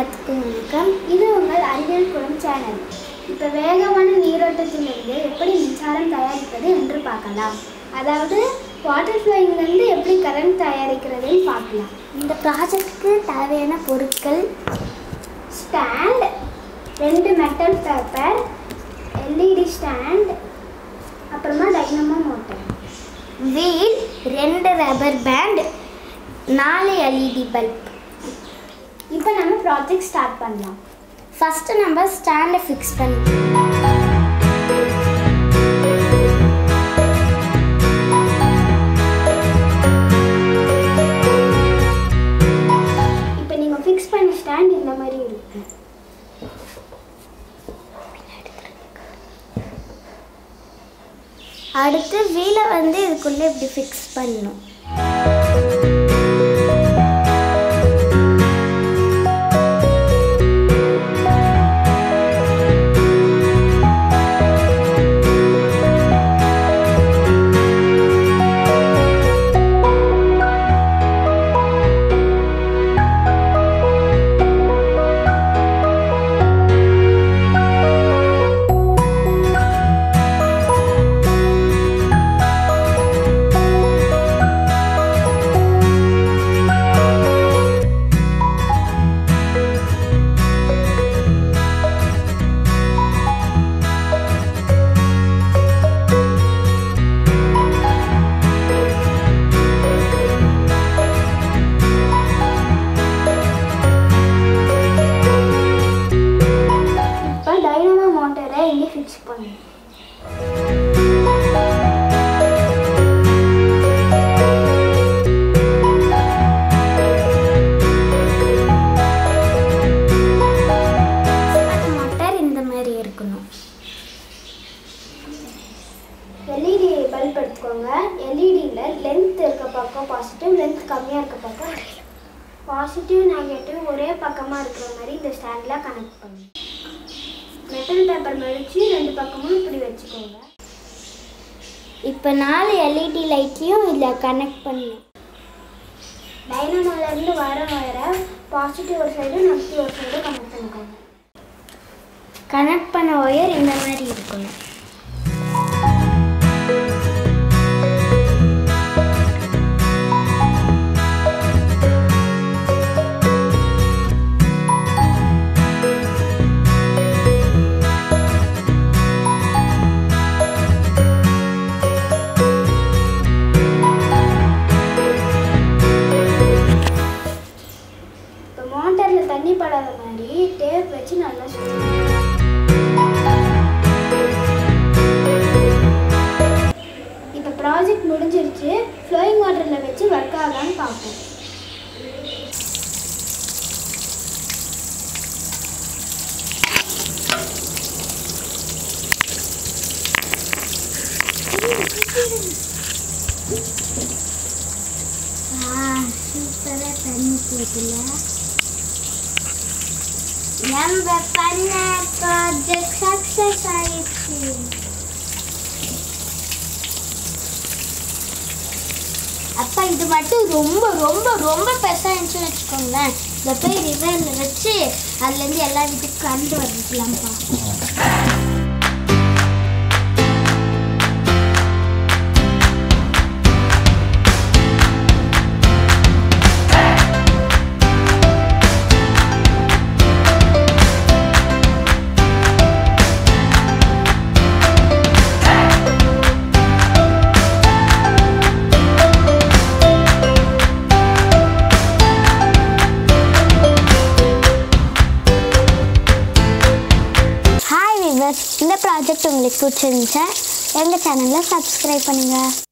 எல்லாத்துக்கும் வணக்கம் இது உங்கள் அறிவியல் குளம் சேனல் இப்போ வேகமான நீரோட்டத்திலிருந்து எப்படி மின்சாரம் தயாரிப்பது என்று பார்க்கலாம் அதாவது வாட்டர் ஃப்ளைங்லேருந்து எப்படி கரண்ட் தயாரிக்கிறதுன்னு பார்க்கலாம் இந்த ப்ராஜெக்ட்க்கு தேவையான பொருட்கள் ஸ்டாண்ட் ரெண்டு மெட்டல் பேப்பர் எல்இடி ஸ்டாண்ட் அப்புறமா டைனமோ மோட்டர் வீல் ரெண்டு ரப்பர் பேண்ட் நாலு எல்இடி பல்ப் இப்போ நம்ம ப்ராஜெக்ட் ஸ்டார்ட் பண்ணலாம் ஃபஸ்ட்டு நம்ம ஸ்டாண்டை ஃபிக்ஸ் பண்ணி இப்போ நீங்கள் ஃபிக்ஸ் பண்ண ஸ்டாண்ட் இந்த மாதிரி இருக்கு அடுத்து வீலை வந்து இதுக்குள்ளே இப்படி ஃபிக்ஸ் பண்ணணும் இப்போ டைனமோ மோட்டரை இங்கே ஃபிக்ஸ் பண்ணணும் மோட்டர் இந்த மாதிரி இருக்கணும் எல்இடி பல்ப் எடுத்துக்கோங்க எல்இடியில் லென்த் இருக்க பக்கம் பாசிட்டிவ் லென்த் கம்மியாக இருக்க பக்கம் பாசிட்டிவ் நெகட்டிவ் ஒரே பக்கமாக இருக்கிற மாதிரி இந்த ஸ்டாண்டில் கனெக்ட் பண்ணுங்க மெட்டல் பேப்பர் மடித்து ரெண்டு பக்கமும் இப்படி வச்சுக்கோங்க இப்போ நாலு எல்இடி லைட்லையும் இதில் கனெக்ட் பண்ணணும் டைனமோலேருந்து வர வர பாசிட்டிவ் ஒரு சைடு நெகட்டிவ் ஒரு சைடு கனெக்ட் பண்ணிக்கோங்க கனெக்ட் பண்ண ஒயர் இந்த மாதிரி இருக்கணும் இப்போ மோட்டரில் தண்ணி படாத மாதிரி டேப் வச்சு நல்லா சுத்தணும் இப்போ ப்ராஜெக்ட் முடிஞ்சிருச்சு ஃப்ளோயிங் வாட்டரில் வச்சு ஒர்க் ஆகான்னு பார்ப்போம் சூப்பராக தண்ணி போட்டுல நம்ம பண்ண ப்ராஜெக்ட் சக்ஸஸ் ஆயிடுச்சு அப்பா இது மட்டும் ரொம்ப ரொம்ப ரொம்ப பெருசாக இருந்துச்சுன்னு வச்சுக்கோங்களேன் இதை போய் ரிவரில் வச்சு அதுலேருந்து எல்லா வீட்டுக்கும் கண்டு வந்துக்கலாம்ப்பா ஹாய் விவர்ஸ் இந்த ப்ராஜெக்ட் உங்களுக்கு பிடிச்சிருந்துச்சா எங்கள் சேனலை சப்ஸ்கிரைப் பண்ணுங்கள்